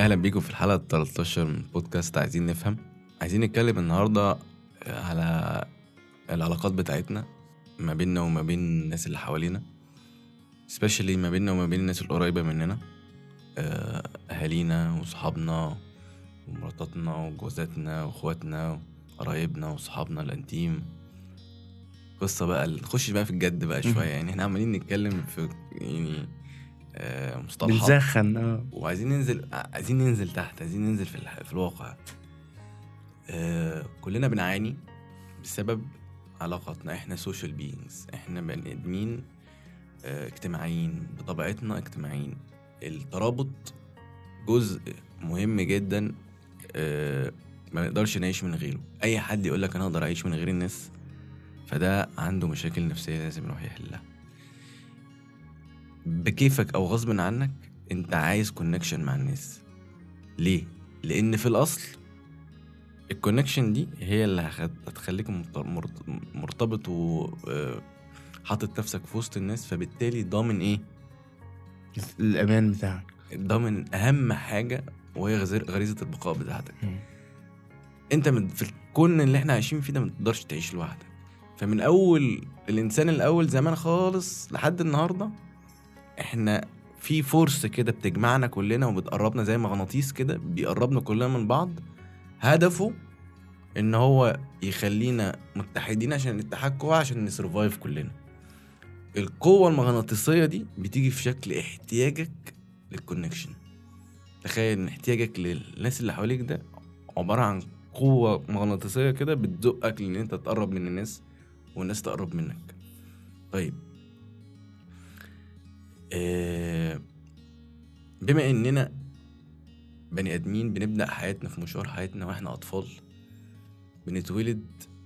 اهلا بيكم في الحلقه 13 من بودكاست عايزين نفهم عايزين نتكلم النهارده على العلاقات بتاعتنا ما بيننا وما بين الناس اللي حوالينا especially ما بيننا وما بين الناس القريبه مننا آه، اهالينا وصحابنا ومراتاتنا وجوازاتنا واخواتنا وقرايبنا وصحابنا الانتيم قصه بقى نخش بقى في الجد بقى شويه يعني احنا عمالين نتكلم في يعني آه، مصطلحات بنسخن اه وعايزين ننزل عايزين ننزل تحت عايزين ننزل في, الح... في الواقع آه كلنا بنعاني بسبب علاقاتنا احنا سوشيال بينجز احنا بني ادمين آه اجتماعيين بطبيعتنا اجتماعيين الترابط جزء مهم جدا آه ما نقدرش نعيش من غيره اي حد يقول لك انا اقدر اعيش من غير الناس فده عنده مشاكل نفسيه لازم يروح يحلها بكيفك او غصب عنك انت عايز كونكشن مع الناس ليه لان في الاصل الكونكشن دي هي اللي هخد- هتخليك مرت- مرت- مرتبط وحاطط نفسك في وسط الناس فبالتالي ضامن ايه الامان بتاعك ضامن اهم حاجه وهي غزير- غريزه البقاء بتاعتك مم. انت من في الكون اللي احنا عايشين فيه ده ما تقدرش تعيش لوحدك فمن اول الانسان الاول زمان خالص لحد النهارده احنا في فورس كده بتجمعنا كلنا وبتقربنا زي مغناطيس كده بيقربنا كلنا من بعض هدفه ان هو يخلينا متحدين عشان الاتحاد قوة عشان نسرفايف كلنا القوة المغناطيسية دي بتيجي في شكل احتياجك للكونكشن تخيل ان احتياجك للناس اللي حواليك ده عبارة عن قوة مغناطيسية كده بتزقك لان انت تقرب من الناس والناس تقرب منك طيب آه، بما اننا بني ادمين بنبدا حياتنا في مشوار حياتنا واحنا اطفال بنتولد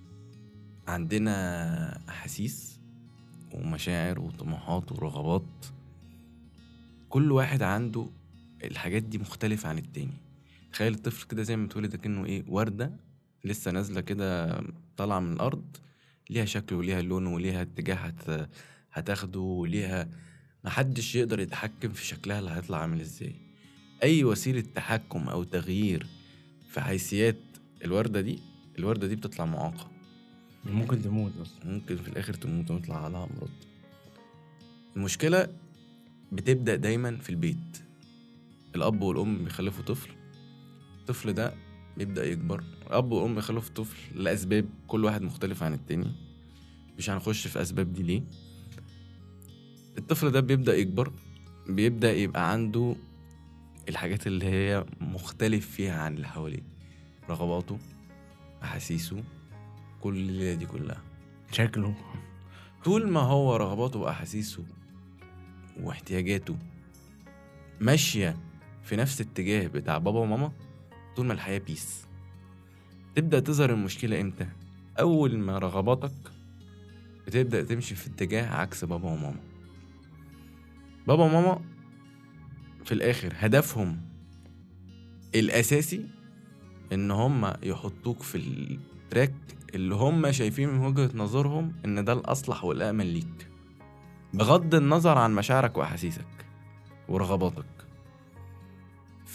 عندنا احاسيس ومشاعر وطموحات ورغبات كل واحد عنده الحاجات دي مختلفة عن التاني تخيل الطفل كده زي ما اتولد كأنه ايه وردة لسه نازلة كده طالعة من الأرض ليها شكل وليها لون وليها اتجاه هت... هتاخده وليها محدش يقدر يتحكم في شكلها اللي هيطلع عامل ازاي اي وسيلة تحكم او تغيير في حيثيات الوردة دي الوردة دي بتطلع معاقة ممكن تموت اصلا ممكن في الاخر تموت ويطلع عليها امراض المشكلة بتبدأ دايما في البيت الاب والام بيخلفوا طفل الطفل ده بيبدأ يكبر الاب والام بيخلفوا طفل لأسباب كل واحد مختلف عن التاني مش هنخش في أسباب دي ليه الطفل ده بيبدأ يكبر بيبدأ يبقى عنده الحاجات اللي هي مختلف فيها عن اللي حواليه رغباته أحاسيسه كل الليلة دي كلها شكله طول ما هو رغباته وأحاسيسه واحتياجاته ماشية في نفس الاتجاه بتاع بابا وماما طول ما الحياة بيس تبدأ تظهر المشكلة امتى؟ أول ما رغباتك بتبدأ تمشي في اتجاه عكس بابا وماما بابا وماما في الآخر هدفهم الأساسي إن هما يحطوك في التراك اللي هما شايفين من وجهة نظرهم إن ده الأصلح والأأمن ليك بغض النظر عن مشاعرك وأحاسيسك ورغباتك ف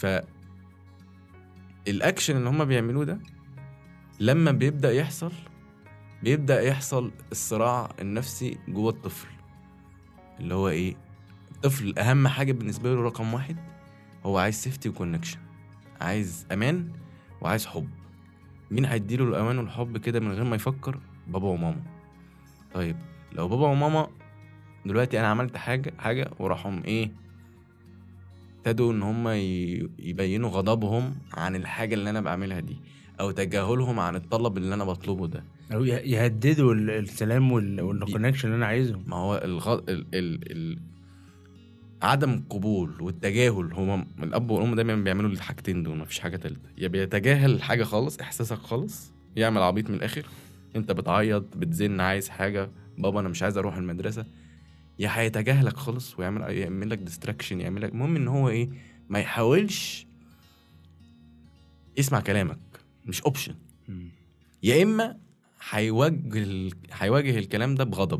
الأكشن اللي هما بيعملوه ده لما بيبدأ يحصل بيبدأ يحصل الصراع النفسي جوه الطفل اللي هو إيه الطفل أهم حاجة بالنسبة له رقم واحد هو عايز سيفتي وكونكشن عايز أمان وعايز حب مين هيديله الأمان والحب كده من غير ما يفكر بابا وماما طيب لو بابا وماما دلوقتي انا عملت حاجه حاجه وراحوا ايه ابتدوا ان هم يبينوا غضبهم عن الحاجه اللي انا بعملها دي او تجاهلهم عن الطلب اللي انا بطلبه ده او يه- يهددوا ال- السلام وال- والكونكشن اللي انا عايزهم ما هو الغ... ال... ال... ال... عدم القبول والتجاهل هما الاب والام دايما بيعملوا الحاجتين دول مفيش حاجه تالته يا بيتجاهل الحاجه خالص احساسك خالص يعمل عبيط من الاخر انت بتعيط بتزن عايز حاجه بابا انا مش عايز اروح المدرسه يا هيتجاهلك خالص ويعمل يعمل لك ديستراكشن يعمل لك المهم ان هو ايه ما يحاولش يسمع كلامك مش اوبشن مم. يا اما هيواجه ال... هيواجه الكلام ده بغضب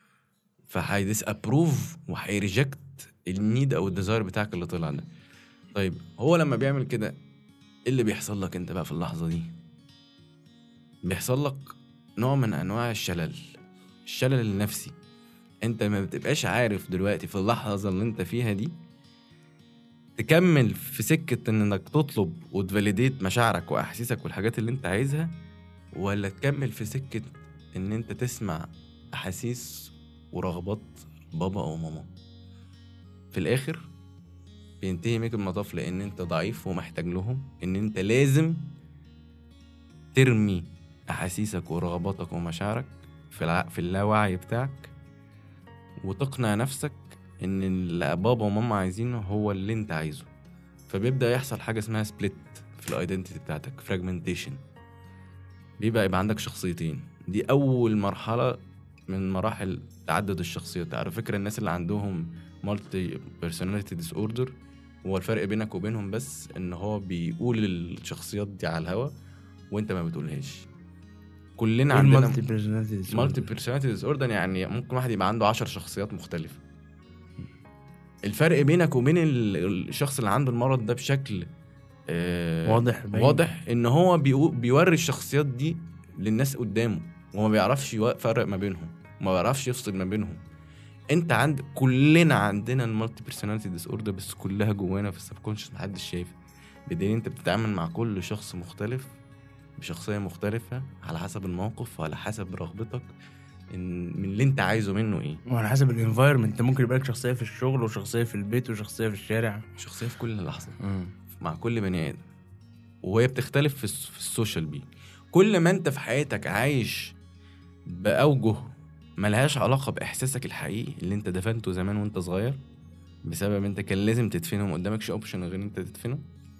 فهيديس ابروف وهيريجكت النيد او الديزاير بتاعك اللي طلع ده طيب هو لما بيعمل كده ايه اللي بيحصل لك انت بقى في اللحظه دي بيحصل لك نوع من انواع الشلل الشلل النفسي انت ما بتبقاش عارف دلوقتي في اللحظه اللي انت فيها دي تكمل في سكه انك تطلب وتفاليديت مشاعرك واحاسيسك والحاجات اللي انت عايزها ولا تكمل في سكه ان انت تسمع احاسيس ورغبات بابا او ماما في الاخر بينتهي بيك المطاف لان انت ضعيف ومحتاج لهم ان انت لازم ترمي احاسيسك ورغباتك ومشاعرك في الع... في اللاوعي بتاعك وتقنع نفسك ان اللي بابا وماما عايزينه هو اللي انت عايزه فبيبدا يحصل حاجه اسمها سبليت في الايدنتيتي بتاعتك فراجمنتيشن بيبقى يبقى عندك شخصيتين دي اول مرحله من مراحل تعدد الشخصيات على فكره الناس اللي عندهم مالتي بيرسوناليتي ديس اوردر هو الفرق بينك وبينهم بس ان هو بيقول الشخصيات دي على الهوا وانت ما بتقولهاش كلنا ايه عندنا المالتي بيرسوناليتي disorder؟ مالتي بيرسوناليتي ديس اوردر يعني ممكن واحد يبقى عنده 10 شخصيات مختلفه الفرق بينك وبين ال- الشخص اللي عنده المرض ده بشكل آه واضح باين. واضح ان هو بيقو- بيوري الشخصيات دي للناس قدامه وما بيعرفش يفرق ما بينهم وما بيعرفش يفصل ما بينهم انت عند كلنا عندنا المالتي بيرسوناليتي ديس اوردر بس كلها جوانا في السبكونشس محدش شايف بدليل انت بتتعامل مع كل شخص مختلف بشخصيه مختلفه على حسب الموقف وعلى حسب رغبتك ان من اللي انت عايزه منه ايه وعلى حسب الانفايرمنت انت ممكن يبقى لك شخصيه في الشغل وشخصيه في البيت وشخصيه في الشارع شخصيه في كل لحظه مع كل بني ادم وهي بتختلف في, الس- في السوشيال بي كل ما انت في حياتك عايش باوجه ملهاش علاقه باحساسك الحقيقي اللي انت دفنته زمان وانت صغير بسبب انت كان لازم تدفنه ما قدامكش اوبشن غير ان انت تدفنه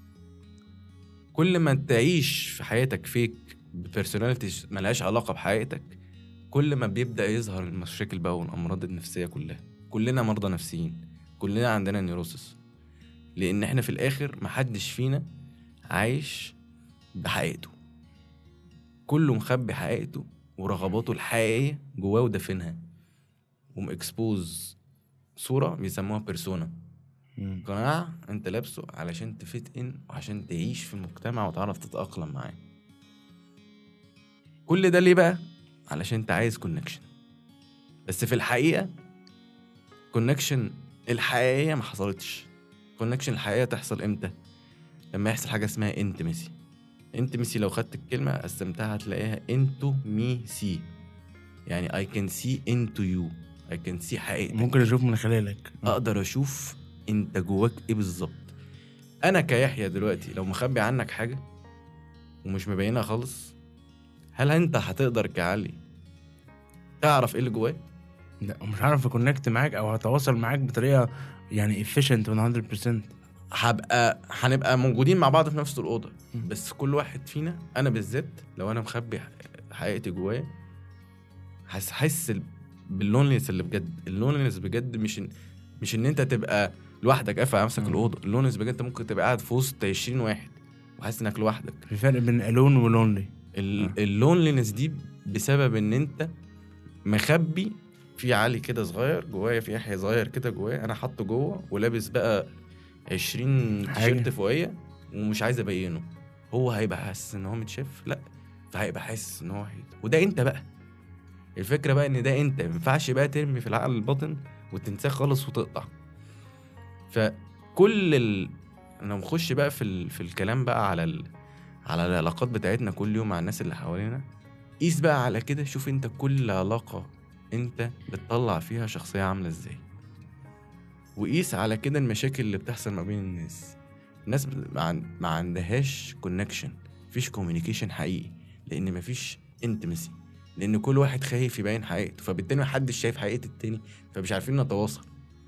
كل ما تعيش في حياتك فيك ببرسوناليتي ملهاش علاقه بحقيقتك كل ما بيبدا يظهر المشاكل بقى والامراض النفسيه كلها كلنا مرضى نفسيين كلنا عندنا نيروسس لان احنا في الاخر محدش فينا عايش بحقيقته كله مخبي حقيقته ورغباته الحقيقيه جواه ودافنها ومكسبوز صوره بيسموها بيرسونا مم. قناع انت لابسه علشان تفيت ان وعشان تعيش في المجتمع وتعرف تتاقلم معاه كل ده ليه بقى علشان انت عايز كونكشن بس في الحقيقه كونكشن الحقيقيه ما حصلتش كونكشن الحقيقيه تحصل امتى لما يحصل حاجه اسمها انتمسي انتمسي لو خدت الكلمه قسمتها هتلاقيها انتو مي سي يعني اي كان سي انتو يو اي كان سي حقيقتك ممكن اشوف من خلالك اقدر اشوف انت جواك ايه بالظبط انا كيحيى دلوقتي لو مخبي عنك حاجه ومش مبينها خالص هل انت هتقدر كعلي تعرف ايه اللي جواك لا مش هعرف اكونكت معاك او هتواصل معاك بطريقه يعني efficient 100% هبقى هنبقى موجودين مع بعض في نفس الاوضه مم. بس كل واحد فينا انا بالذات لو انا مخبي حقيقتي جوايا هحس باللونلينس اللي بجد اللونلينس بجد مش إن مش ان انت تبقى لوحدك قافل على نفسك مم. الاوضه اللونلينس بجد انت ممكن تبقى قاعد في وسط 20 واحد وحاسس انك لوحدك في فرق بين الون ولونلي ال- آه. اللونلينس دي بسبب ان انت مخبي في علي كده صغير جوايا في يحيى صغير كده جوايا انا حاطه جوه ولابس بقى 20 حاجة. تيشيرت فوقيه ومش عايز ابينه هو هيبقى حاسس ان هو متشاف لا فهيبقى حاسس ان هو وحيد وده انت بقى الفكره بقى ان ده انت ما ينفعش بقى ترمي في العقل الباطن وتنساه خالص وتقطع فكل ال... لو نخش بقى في ال... في الكلام بقى على ال... على العلاقات بتاعتنا كل يوم مع الناس اللي حوالينا قيس بقى على كده شوف انت كل علاقة انت بتطلع فيها شخصية عاملة ازاي وقيس على كده المشاكل اللي بتحصل ما بين الناس الناس ب- ما, عن... ما عندهاش كونكشن مفيش كوميونيكيشن حقيقي لان مفيش انتمسي لان كل واحد خايف يبين حقيقته فبالتالي محدش شايف حقيقة التاني فمش عارفين نتواصل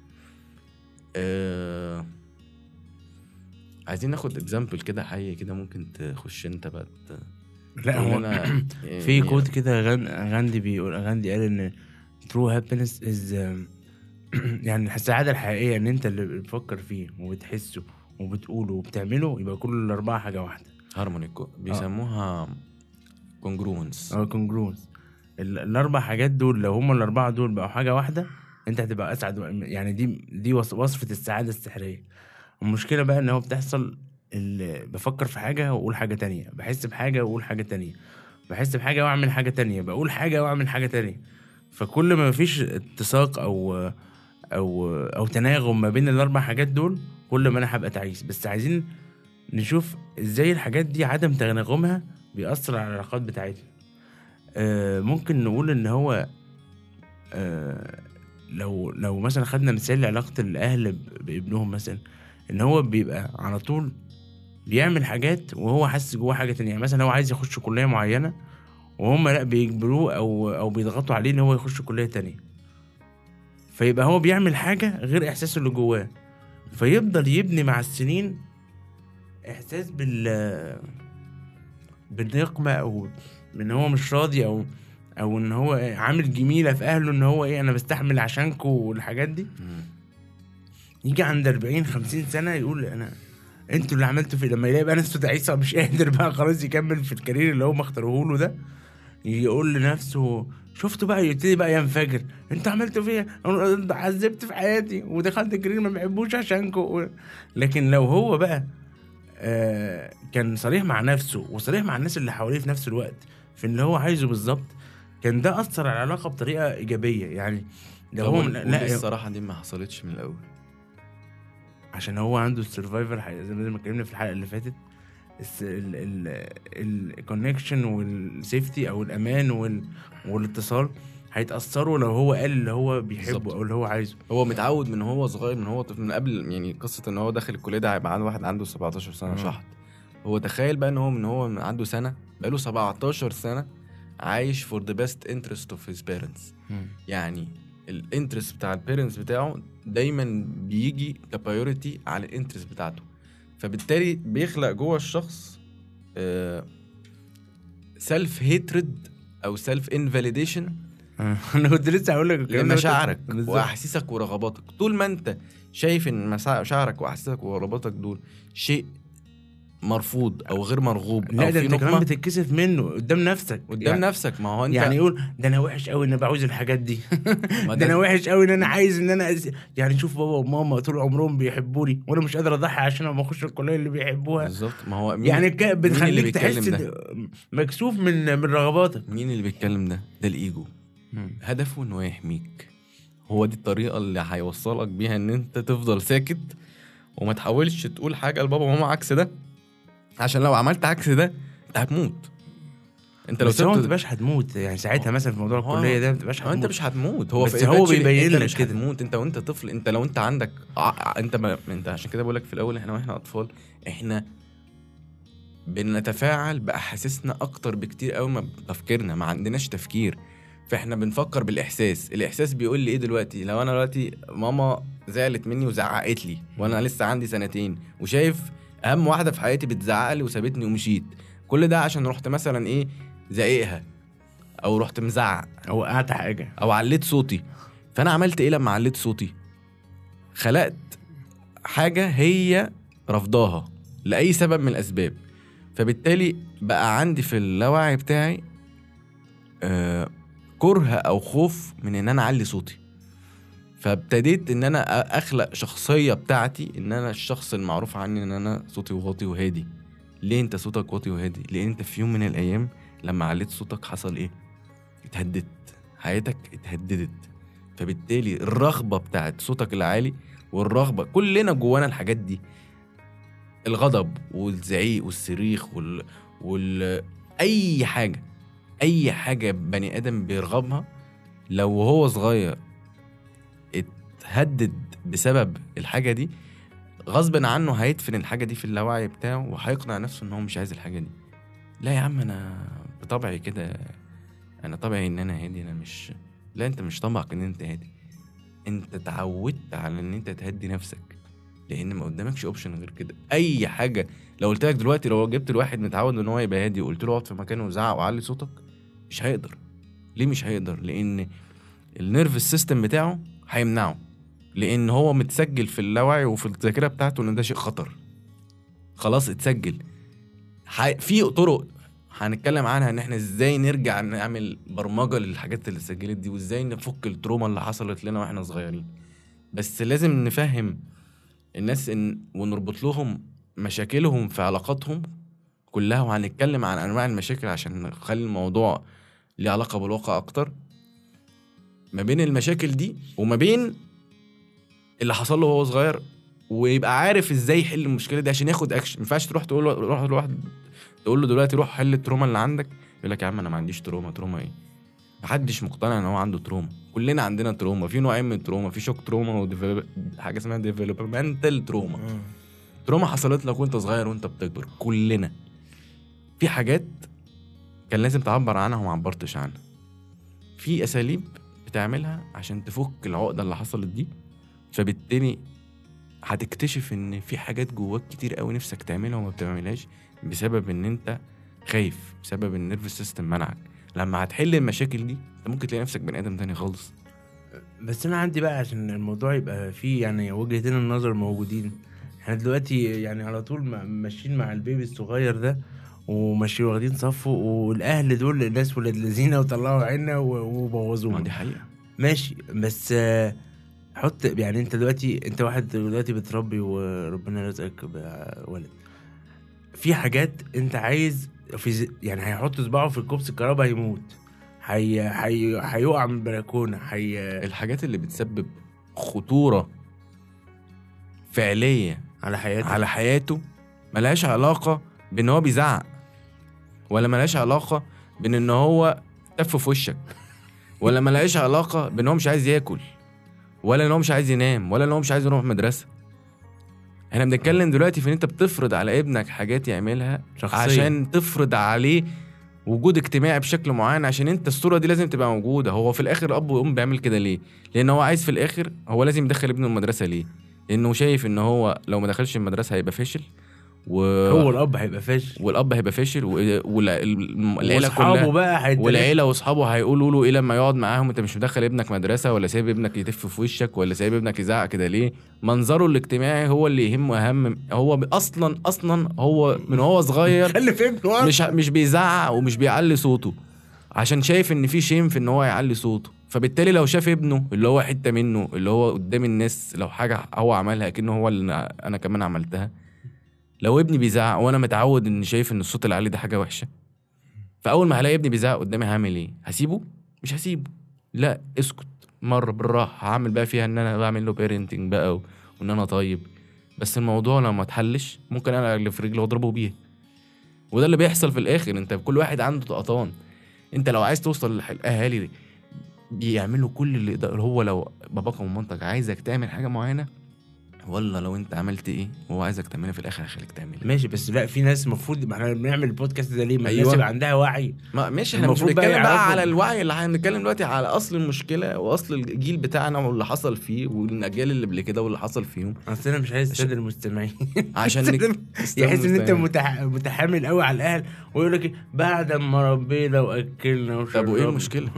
آه... عايزين ناخد اكزامبل كده حي كده ممكن تخش انت بقى ت- لا تقول هو لنا في يعني- كود كده غان- غاندي بيقول غاندي قال ان true happiness is يعني السعادة الحقيقية ان انت اللي بتفكر فيه وبتحسه وبتقوله وبتعمله يبقى كل الأربعة حاجة واحدة هارموني بيسموها كونجرونس أو congruence ال- الأربع حاجات دول لو هما الأربعة دول بقوا حاجة واحدة انت هتبقى أسعد يعني دي دي وص- وصفة السعادة السحرية المشكله بقى ان هو بتحصل اللي بفكر في حاجه واقول حاجه تانية بحس بحاجه واقول حاجه تانية بحس بحاجه واعمل حاجه تانية بقول حاجه واعمل حاجه تانية فكل ما مفيش اتساق او او او تناغم ما بين الاربع حاجات دول كل ما انا هبقى تعيس بس عايزين نشوف ازاي الحاجات دي عدم تناغمها بيأثر على العلاقات بتاعتنا آه ممكن نقول ان هو آه لو لو مثلا خدنا مثال لعلاقة الأهل ب- بابنهم مثلا إن هو بيبقى على طول بيعمل حاجات وهو حاسس جواه حاجة تانية يعني مثلا هو عايز يخش كلية معينة وهم لا بيجبروه أو أو بيضغطوا عليه إن هو يخش كلية تانية فيبقى هو بيعمل حاجة غير إحساسه اللي جواه فيفضل يبني مع السنين إحساس بال بالنقمة أو ان هو مش راضي او او ان هو عامل جميله في اهله ان هو ايه انا بستحمل عشانكو والحاجات دي مم. يجي عند 40 50 سنه يقول انا انتوا اللي عملتوا في لما يلاقي بقى نفسه تعيسه مش قادر بقى خلاص يكمل في الكارير اللي هم اختاروه له ده يقول لنفسه شفتوا بقى يبتدي بقى ينفجر انتوا عملتوا فيا انا عذبت في حياتي ودخلت كارير ما بحبوش عشانكو لكن لو هو بقى آه كان صريح مع نفسه وصريح مع الناس اللي حواليه في نفس الوقت في اللي هو عايزه بالظبط كان ده اثر على العلاقه بطريقه ايجابيه يعني لو طب هو وال- لا وليه الصراحه دي ما حصلتش من الاول عشان هو عنده السرفايفر زي ما اتكلمنا في الحلقه اللي فاتت الكونكشن والسيفتي او الامان وال والاتصال هيتاثروا لو هو قال اللي هو بيحبه بالظبط. او اللي هو عايزه هو متعود من هو صغير من هو طفل من قبل يعني قصه ان هو داخل الكليه ده هيبقى عنده واحد عنده 17 سنه مم. شحط هو تخيل بقى ان هو من هو من عنده سنه بقاله 17 سنه عايش فور ذا بيست انترست اوف هيز بيرنتس يعني الانترست بتاع البيرنتس بتاعه دايما بيجي كبايورتي على الانترست بتاعته فبالتالي بيخلق جوه الشخص سيلف هيترد او سيلف انفاليديشن انا كنت لسه هقول لك الكلام ده لمشاعرك بالظبط. واحاسيسك ورغباتك طول ما انت شايف ان مسا- مشاعرك واحاسيسك ورغباتك دول شيء مرفوض او غير مرغوب لا او ده في انت كمان نقمه بتتكسف منه قدام نفسك قدام يعني نفسك ما هو انت يعني يقول ده انا وحش قوي ان انا بعوز الحاجات دي ما ده انا ده وحش قوي ان انا عايز ان انا أز... يعني شوف بابا وماما طول عمرهم بيحبوني وانا مش قادر اضحي عشان ابقى اخش الكليه اللي بيحبوها بالظبط ما هو مين يعني ك... اللي بتخليك بيتكلم تحس ده؟ إن- مكسوف من من رغباتك مين اللي بيتكلم ده ده الايجو هدفه انه يحميك هو دي الطريقه اللي هيوصلك بيها ان انت تفضل ساكت وما تحاولش تقول حاجه لبابا وماما عكس ده عشان لو عملت عكس ده انت هتموت انت لو بس هو ما سبت تبقاش هتموت يعني ساعتها مثلا في موضوع هو- الكليه ده ما تبقاش هو هتموت انت مش هتموت هو بس في هو eventually بيبين انت لك مش كده. هتموت انت وانت طفل انت لو انت عندك ع- ع- انت ما انت عشان كده بقول لك في الاول احنا واحنا اطفال احنا بنتفاعل باحاسيسنا اكتر بكتير قوي ما بتفكيرنا ما عندناش تفكير فاحنا بنفكر بالاحساس الاحساس بيقول لي ايه دلوقتي لو انا دلوقتي ماما زعلت مني وزعقت لي وانا لسه عندي سنتين وشايف اهم واحده في حياتي بتزعق لي وسابتني ومشيت كل ده عشان رحت مثلا ايه زعيقها او رحت مزعق او وقعت حاجه او عليت صوتي فانا عملت ايه لما عليت صوتي خلقت حاجه هي رفضاها لاي سبب من الاسباب فبالتالي بقى عندي في اللاوعي بتاعي آه كره او خوف من ان انا اعلي صوتي فابتديت ان انا أ- اخلق شخصيه بتاعتي ان انا الشخص المعروف عني ان انا صوتي واطي وهادي ليه انت صوتك واطي وهادي لان انت في يوم من الايام لما عليت صوتك حصل ايه اتهددت حياتك اتهددت فبالتالي الرغبه بتاعت صوتك العالي والرغبه كلنا جوانا الحاجات دي الغضب والزعيق والصريخ وال... وال اي حاجه اي حاجه بني ادم بيرغبها لو هو صغير اتهدد بسبب الحاجه دي غصب عنه هيدفن الحاجه دي في اللاوعي بتاعه وهيقنع نفسه ان هو مش عايز الحاجه دي لا يا عم انا بطبعي كده انا طبعي ان انا هادي انا مش لا انت مش طبعك ان انت هادي انت اتعودت على ان انت تهدي نفسك لان ما قدامكش اوبشن غير كده اي حاجه لو قلت لك دلوقتي لو جبت الواحد متعود ان هو يبقى هادي وقلت له اقعد في مكانه وزعق وعلي صوتك مش هيقدر ليه مش هيقدر لان النيرف سيستم بتاعه هيمنعه لان هو متسجل في اللاوعي وفي الذاكره بتاعته ان ده شيء خطر خلاص اتسجل ح... في طرق هنتكلم عنها ان احنا ازاي نرجع نعمل برمجه للحاجات اللي اتسجلت دي وازاي نفك التروما اللي حصلت لنا واحنا صغيرين بس لازم نفهم الناس إن ونربط لهم مشاكلهم في علاقاتهم كلها وهنتكلم عن انواع المشاكل عشان نخلي الموضوع ليه علاقه بالواقع اكتر ما بين المشاكل دي وما بين اللي حصل له وهو صغير ويبقى عارف ازاي يحل المشكله دي عشان ياخد اكشن ما ينفعش تروح تقول له روح لواحد تقول له دلوقتي روح حل التروما اللي عندك يقول لك يا عم انا ما عنديش تروما تروما ايه محدش مقتنع ان هو عنده تروما كلنا عندنا تروما في نوعين من التروما في شوك تروما وديفلوب حاجه اسمها ديفلوبمنتال تروما مم. تروما حصلت لك وانت صغير وانت بتكبر كلنا في حاجات كان لازم تعبر عنها وما عبرتش عنها في اساليب بتعملها عشان تفك العقده اللي حصلت دي فبالتالي هتكتشف ان في حاجات جواك كتير قوي نفسك تعملها وما بتعملهاش بسبب ان انت خايف بسبب ان النيرفس سيستم منعك لما هتحل المشاكل دي انت ممكن تلاقي نفسك بني ادم تاني خالص بس انا عندي بقى عشان الموضوع يبقى فيه يعني وجهتين النظر موجودين احنا دلوقتي يعني على طول ما- ماشيين مع البيبي الصغير ده وماشيين واخدين صفه والاهل دول الناس ولاد الذين وطلعوا عنا و- ما وبوظونا دي حقيقه ماشي بس آه، حط يعني انت دلوقتي انت واحد دلوقتي بتربي وربنا رزقك بولد في حاجات انت عايز في ز- يعني هيحط صباعه في الكوبس الكهرباء هيموت هي هي هيقع من البلكونه هي الحاجات اللي بتسبب خطوره فعليه على حياته على حياته ملهاش علاقة بان هو بيزعق ولا ملهاش علاقة بان ان هو تف في وشك ولا ملهاش علاقة بان هو مش عايز ياكل ولا ان هو مش عايز ينام ولا ان هو مش عايز يروح مدرسة احنا بنتكلم دلوقتي في ان انت بتفرض على ابنك حاجات يعملها شخصية. عشان تفرض عليه وجود اجتماعي بشكل معين عشان انت الصوره دي لازم تبقى موجوده هو في الاخر اب وام بيعمل كده ليه لان هو عايز في الاخر هو لازم يدخل ابنه المدرسه ليه لانه شايف ان هو لو ما دخلش المدرسه هيبقى فاشل و... هو الاب هيبقى فاشل والاب هيبقى فاشل والعيله واصحابه كلها بقى هيتريق. والعيله واصحابه هيقولوا له ايه لما يقعد معاهم انت مش مدخل ابنك مدرسه ولا سايب ابنك يتف في وشك ولا سايب ابنك يزعق كده ليه منظره الاجتماعي هو اللي يهمه اهم هو ب- اصلا اصلا هو من هو صغير خلف ابنه مش مش بيزعق ومش بيعلي صوته عشان شايف ان في شيم في ان هو يعلي صوته فبالتالي لو شاف ابنه اللي هو حته منه اللي هو قدام الناس لو حاجه هو عملها كأنه هو اللي انا كمان عملتها لو ابني بيزعق وانا متعود ان شايف ان الصوت العالي ده حاجه وحشه فاول ما هلاقي ابني بيزعق قدامي هعمل ايه هسيبه مش هسيبه لا اسكت مره بالراحه هعمل بقى فيها ان انا بعمل له بيرنتنج بقى و- وان انا طيب بس الموضوع لو ما اتحلش ممكن انا اللي في رجله واضربه بيها وده اللي بيحصل في الاخر انت كل واحد عنده طقطان انت لو عايز توصل للاهالي بيعملوا كل اللي يقدر هو لو باباك ومامتك عايزك تعمل حاجه معينه ولا لو انت عملت ايه وهو عايزك تعملها في الاخر هيخليك تعملها ماشي بس لا في ناس المفروض ما احنا بنعمل البودكاست ده ليه؟ ما الناس أيوة. يبقى عندها وعي ما ماشي احنا مش المفروض بقى بنتكلم بقى, يعرفوا- على الوعي اللي هنتكلم دلوقتي على اصل المشكله واصل الجيل بتاعنا واللي حصل فيه والاجيال اللي قبل كده واللي حصل فيهم اصل انا مش عايز الساده المستمعين عشان نك... يحس ان انت مستمع. متح... متحامل قوي على الاهل ويقول لك إيه، بعد ما ربينا واكلنا وشربنا طب وايه المشكله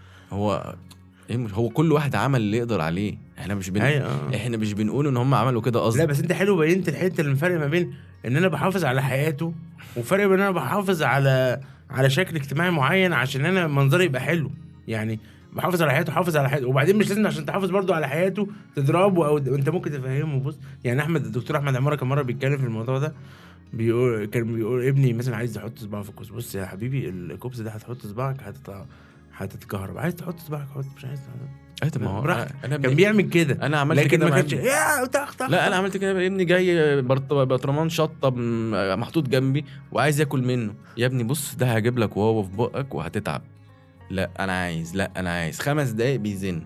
هو ايه مش... هو كل واحد عمل اللي يقدر عليه احنا مش بن... أيوة، آه. احنا مش بنقول ان هم عملوا كده لا قصد بس انت حلو بينت الحته اللي الفرق ما بين ان انا بحافظ على حياته وفرق بين ان انا بحافظ على على شكل اجتماعي معين عشان انا منظري يبقى حلو يعني بحافظ على حياته حافظ على حياته وبعدين مش لازم عشان تحافظ برضو على حياته تضربه او انت ممكن تفهمه بص يعني احمد الدكتور احمد عماره كان مره بيتكلم في الموضوع ده بيقول كان بيقول ابني مثلا عايز يحط صباعه في الكوبس بص يا حبيبي الكوبس ده هتحط صباعك هتطلع هتتكهرب عايز تحط صباعك حط مش عايز تحط. ايه طب ما هو براحتك. انا أنا كان ابني- بيعمل كده انا عملت لكن كده ما مع كانش ابني. يا طخ طخ لا انا عملت كده ابني جاي برط- برطمان شطه م- محطوط جنبي وعايز ياكل منه يا ابني بص ده هجيب لك وهو في بقك وهتتعب لا انا عايز لا انا عايز خمس دقايق بيزن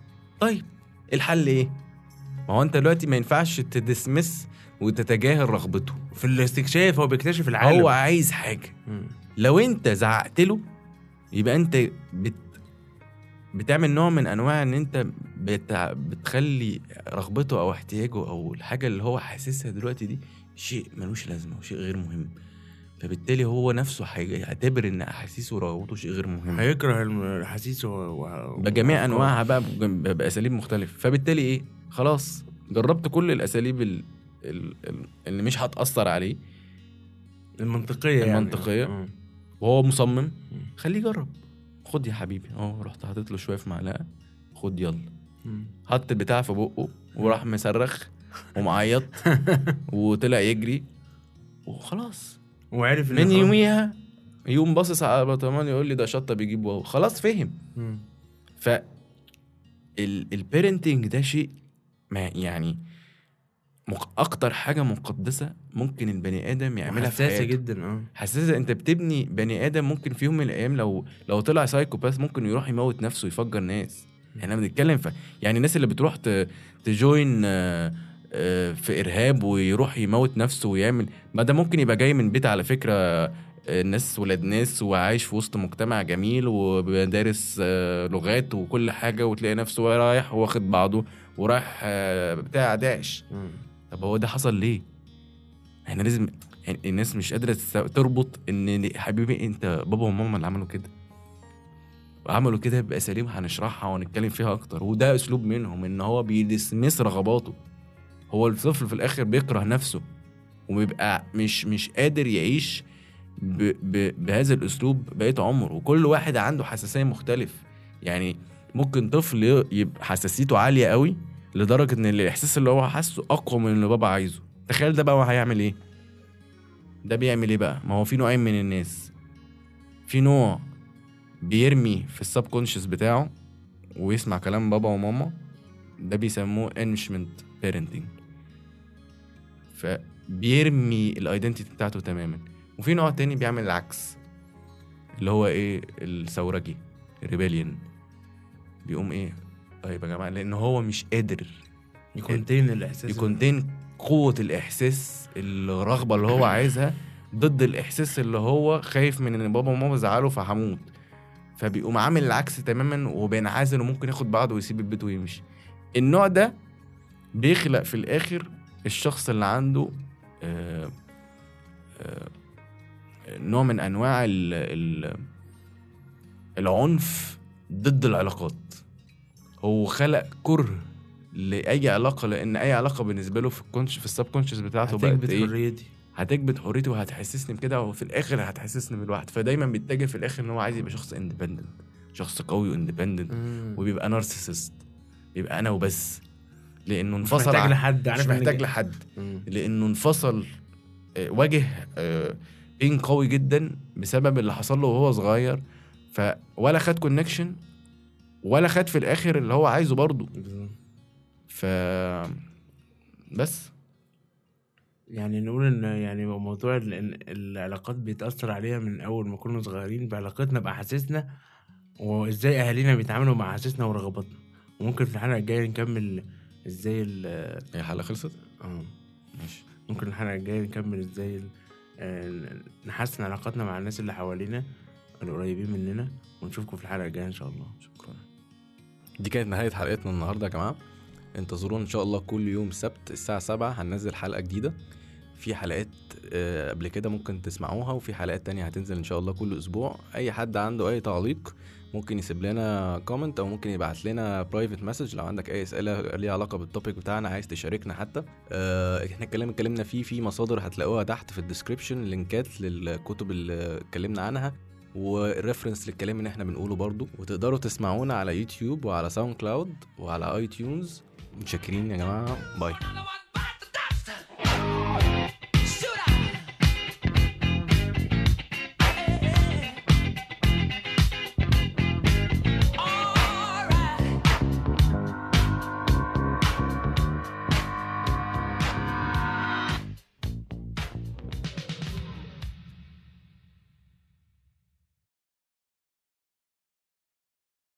طيب الحل ايه ما هو انت دلوقتي ما ينفعش تدسمس وتتجاهل رغبته في الاستكشاف هو بيكتشف العالم هو عايز حاجه مم. لو انت زعقت له يبقى انت بت بتعمل نوع من انواع ان انت بتع... بتخلي رغبته او احتياجه او الحاجه اللي هو حاسسها دلوقتي دي شيء ملوش لازمه وشيء غير مهم فبالتالي هو نفسه هيعتبر ان احاسيسه ورغبته شيء غير مهم هيكره الاحاسيس و... و... بجميع انواعها بقى بج- باساليب مختلفه فبالتالي ايه خلاص جربت كل الاساليب ال... ال... ال- اللي مش هتاثر عليه المنطقيه يعني المنطقية. مم. وهو مصمم خليه يجرب خد يا حبيبي اه رحت حاطط له شويه في معلقه خد يلا مم. حط البتاع في بقه وراح مصرخ ومعيط وطلع يجري وخلاص وعرف إن من خلاص- يوميها يقوم باصص على برطمان يقول لي ده شطه بيجيب واو خلاص فهم مم. ف البيرنتنج ده شيء ما يعني مق... اكتر حاجه مقدسه ممكن البني ادم يعملها في حساسه حياته جدا اه حساسه انت بتبني بني ادم ممكن في يوم من الايام لو لو طلع سايكوباث ممكن يروح يموت نفسه ويفجر ناس احنا بنتكلم في يعني الناس اللي بتروح ت... تجوين آه، آه، في ارهاب ويروح يموت نفسه ويعمل ما ده ممكن يبقى جاي من بيت على فكره آه، ناس ولاد ناس وعايش في وسط مجتمع جميل وبيدرس آه، لغات وكل حاجه وتلاقي نفسه رايح واخد بعضه ورايح آه، بتاع داعش مم. طب هو ده حصل ليه؟ احنا لازم يعني الناس مش قادره تست- تربط ان ليه- حبيبي انت بابا وماما اللي عملوا كده وعملوا كده باساليب هنشرحها ونتكلم فيها اكتر وده اسلوب منهم ان هو بيدسمس رغباته هو الطفل في الاخر بيكره نفسه وبيبقى مش مش قادر يعيش ب ب بهذا الاسلوب بقيت عمره وكل واحد عنده حساسيه مختلف يعني ممكن طفل ي- يبقى حساسيته عاليه قوي لدرجه ان الاحساس اللي هو حاسه اقوى من اللي بابا عايزه تخيل ده بقى هو هيعمل ايه ده بيعمل ايه بقى ما هو في نوعين من الناس في نوع بيرمي في السب كونشس بتاعه ويسمع كلام بابا وماما ده بيسموه انشمنت بيرنتنج فبيرمي الايدنتيتي بتاعته تماما وفي نوع تاني بيعمل العكس اللي هو ايه الثورجي ريبيليون بيقوم ايه طيب يا جماعه لان هو مش قادر يكونتين الاحساس يكونتين قوة الإحساس الرغبة اللي هو عايزها ضد الإحساس اللي هو خايف من إن بابا وماما زعلوا فهموت فبيقوم عامل العكس تماما وبينعزل وممكن ياخد بعضه ويسيب البيت ويمشي النوع ده بيخلق في الآخر الشخص اللي عنده آه آه نوع من أنواع ال ال العنف ضد العلاقات هو خلق كره لاي علاقه لان اي علاقه بالنسبه له في الكونش في السب كونشس بتاعته بقت هتكبت ايه حريتي هتكبت حريتي وهتحسسني بكده وفي الاخر هتحسسني بالوحده فدايما بيتجه في الاخر ان هو عايز يبقى شخص اندبندنت شخص قوي واندبندنت مم. وبيبقى نارسيسست بيبقى انا وبس لانه مش انفصل محتاج عن- لحد مش عارف إن- محتاج لحد مم. لانه انفصل آه، واجه آه، بين قوي جدا بسبب اللي حصل له وهو صغير ف ولا خد كونكشن ولا خد في الاخر اللي هو عايزه برضه بالظبط. ف بس يعني نقول ان يعني موضوع ال- إن العلاقات بيتأثر عليها من اول ما كنا صغيرين بعلاقتنا بأحاسيسنا وازاي اهالينا بيتعاملوا مع احاسيسنا ورغباتنا وممكن في الحلقة الجاية نكمل ازاي ال هي الحلقه خلصت اه ماشي ممكن الحلقة الجاية نكمل ازاي ال- آه، نحسن علاقاتنا مع الناس اللي حوالينا القريبين مننا ونشوفكم في الحلقة الجاية ان شاء الله شكرا دي كانت نهايه حلقتنا النهارده يا جماعه انتظرونا ان شاء الله كل يوم سبت الساعه 7 هننزل حلقه جديده في حلقات آه، قبل كده ممكن تسمعوها وفي حلقات تانية هتنزل ان شاء الله كل اسبوع اي حد عنده اي تعليق ممكن يسيب لنا كومنت او ممكن يبعت لنا برايفت مسج لو عندك اي اسئله ليها علاقه بالتوبيك بتاعنا عايز تشاركنا حتى آه، احنا الكلام اتكلمنا فيه في مصادر هتلاقوها تحت في الديسكريبشن لينكات للكتب اللي اتكلمنا عنها والريفرنس للكلام اللي احنا بنقوله برضو وتقدروا تسمعونا على يوتيوب وعلى ساوند كلاود وعلى اي تيونز متشكرين يا جماعه باي I